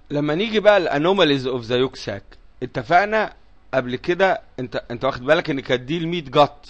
لما نيجي بقى الانوماليز اوف ذا يوكساك اتفقنا قبل كده انت انت واخد بالك ان كانت دي ال100 جت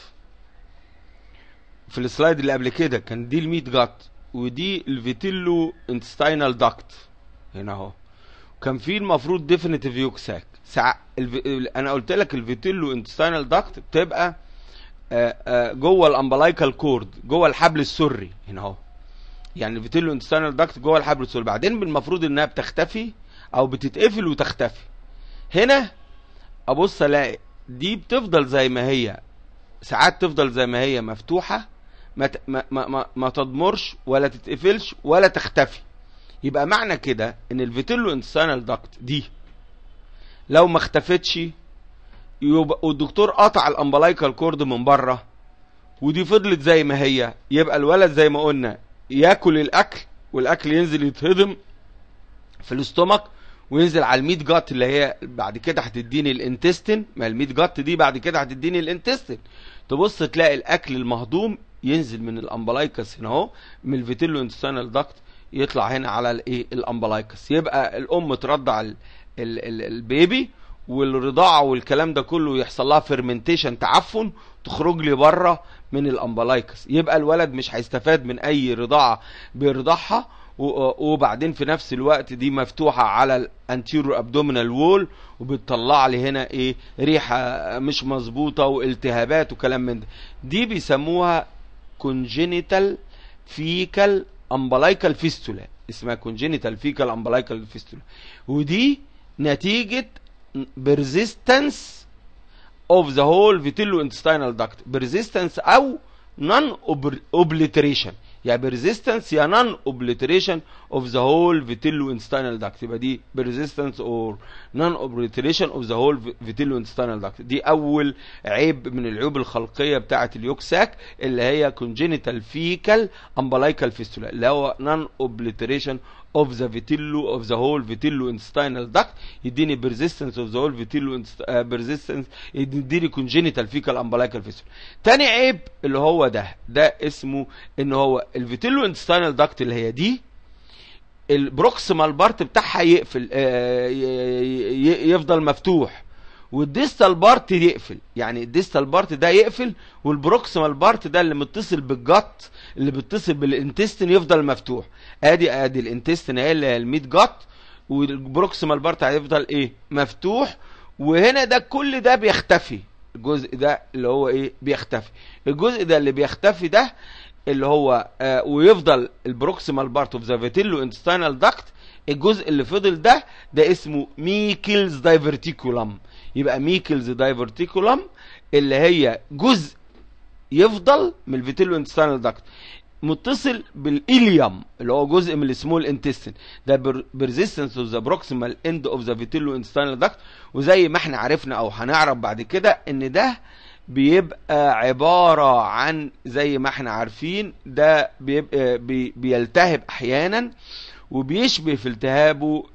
في السلايد اللي قبل كده كان دي ال100 جت ودي الفيتيلو انتستاينال داكت هنا اهو كان في المفروض ديفينيتيف يوكساك سع... الف... انا قلت لك الفيتيلو انتستاينال داكت بتبقى آه، آه، جوه الامبلايكال كورد جوه الحبل السري هنا اهو يعني الفيتيلو انتستاينال داكت جوه الحبل السري بعدين المفروض انها بتختفي او بتتقفل وتختفي هنا ابص الاقي دي بتفضل زي ما هي ساعات تفضل زي ما هي مفتوحه ما ت- ما ما, ما, ما تضمرش ولا تتقفلش ولا تختفي يبقى معنى كده ان الفيتيلو انتستاينال داكت دي لو ما اختفتش يبقى والدكتور قطع الامبلايكال كورد من بره ودي فضلت زي ما هي يبقى الولد زي ما قلنا ياكل الاكل والاكل ينزل يتهضم في الاستومك وينزل على الميت جات اللي هي بعد كده هتديني الانتستين ما الميت جات دي بعد كده هتديني الانتستين تبص تلاقي الاكل المهضوم ينزل من الامبلايكس هنا اهو من الفيتيلو انتستينال داكت يطلع هنا على الايه الامبلايكس يبقى الام ترضع ال ال ال البيبي والرضاعه والكلام ده كله يحصل لها فيرمنتيشن تعفن تخرج لي بره من الامبلايكس يبقى الولد مش هيستفاد من اي رضاعه بيرضعها و- وبعدين في نفس الوقت دي مفتوحه على الانتيرو ابدومينال وول وبتطلع لي هنا ايه ريحه مش مظبوطه والتهابات وكلام من ده دي بيسموها كونجينيتال فيكال امبلايكال فيستولا اسمها كونجينيتال فيكال امبلايكال فيستولا ودي نتيجه بيرزيستنس اوف ذا هول فيتيلو انتستينال داكت بيرزيستنس او نون اوبليتريشن يعني بيرزيستنس يا نون اوبليتريشن اوف ذا هول فيتيلو انتستينال داكت يبقى دي بيرزيستنس اور نون اوبليتريشن اوف ذا هول فيتيلو انتستينال داكت دي اول عيب من العيوب الخلقيه بتاعه اليوكساك اللي هي كونجينيتال فيكال امبلايكال فيستولا اللي هو نون اوبليتريشن اوف ذا فيتيلو اوف ذا هول فيتيلو انتستينال داكت يديني بيرزيستنس اوف ذا هول فيتيلو بيرزيستنس يديني كونجينيتال فيكال امبلايكال فيستولا تاني عيب اللي هو ده ده اسمه ان هو الفيتيلو انتستينال داكت اللي هي دي البروكسيمال بارت بتاعها يقفل آه، ي- ي- يفضل مفتوح والديستال بارت يقفل يعني الديستال بارت ده يقفل والبروكسيمال بارت ده اللي متصل بالجت اللي بيتصل بالانتستين يفضل مفتوح ادي ادي الانتستين اهي اللي هي الميت جت والبروكسيمال بارت هيفضل ايه مفتوح وهنا ده كل ده بيختفي الجزء ده اللي هو ايه بيختفي الجزء ده اللي بيختفي ده اللي هو آه ويفضل البروكسيمال بارت اوف ذا فيتيلو انتستينال داكت الجزء اللي فضل ده ده اسمه ميكلز دايفرتيكولم يبقى ميكلز دايفرتيكولم اللي هي جزء يفضل من الفيتيلو انتستينال داكت متصل بالإليوم اللي هو جزء من السمول انتستين ده بيرزيستنس اوف ذا بروكسيمال اند اوف ذا فيتيلو انتستينال داكت وزي ما احنا عرفنا او هنعرف بعد كده ان ده بيبقى عبارة عن زي ما احنا عارفين ده بيبقى بي بيلتهب احيانا وبيشبه في التهابه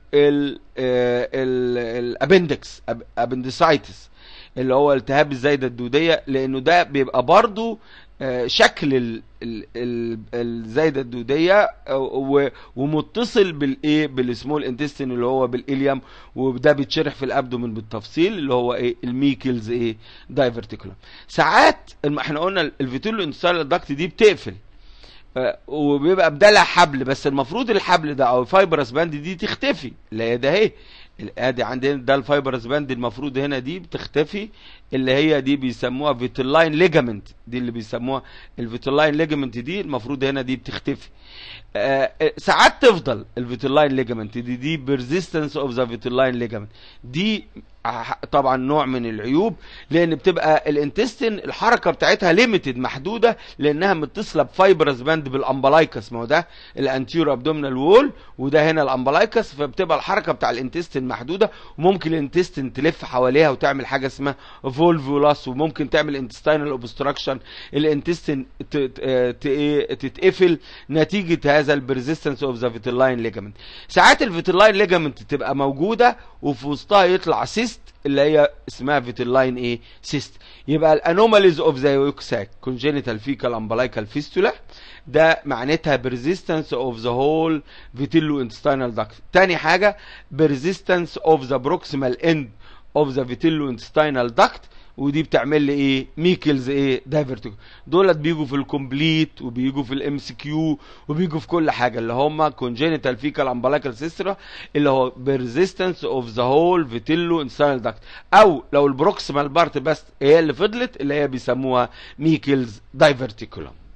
الابندكس ابندسايتس اللي هو التهاب الزايدة الدودية لانه ده بيبقى برضو آه، شكل ال- ال- ال- الزايدة الدودية آه، و- ومتصل بالايه بالسمول انتستين اللي هو بالإليوم وده بيتشرح في الابدومين بالتفصيل اللي هو ايه الميكلز ايه دايفرتيكولم ساعات الم- احنا قلنا الفيتيلو انتستال داكت دي بتقفل آه، وبيبقى بدالها حبل بس المفروض الحبل ده او الفايبرس باند دي تختفي اللي هي ده اهي ادي عندنا ده الفايبرس باند المفروض هنا دي بتختفي اللي هي دي بيسموها فيتلاين ليجامنت دي اللي بيسموها الفيتلاين ليجامنت دي المفروض هنا دي بتختفي آه، آه، ساعات تفضل الفيتلاين ليجامنت دي دي بيرزيستنس اوف ذا فيتلاين ليجامنت دي ح- طبعا نوع من العيوب لان بتبقى الانتستين الحركه بتاعتها ليميتد محدوده لانها متصله بفايبرس باند بالامبلايكس ما هو ده الانتيرو ابدومينال وول وده هنا الامبلايكس فبتبقى الحركه بتاع الانتستين محدوده وممكن الانتستين تلف حواليها وتعمل حاجه اسمها فولفولاس وممكن تعمل انتستينال اوبستراكشن الانتستين ت- ت- آه، ت- إيه، تتقفل نتيجه هذا البرزيستنس اوف ذا فيتلاين ليجامنت ساعات الفيتلاين ليجامنت تبقى موجوده وفي وسطها يطلع سيست اللي هي اسمها فيتيلاين ايه سيست يبقى الانوماليز اوف ذا يوكساك كونجينيتال فيكال امبلايكال فيستولا ده معناتها persistence of the whole vitello-intestinal duct تاني حاجة persistence of the proximal end of the vitello-intestinal duct ودي بتعمل لي ايه ميكلز ايه دايفرتيج دولت بيجوا في الكومبليت وبيجوا في الام سي كيو وبيجوا في كل حاجه اللي هم كونجينيتال فيكال امبلايكال سيسترا اللي هو بيرزيستنس اوف ذا هول فيتيلو انسايل داكت او لو البروكسيمال بارت بس هي اللي فضلت اللي هي بيسموها ميكلز دايفرتيكولم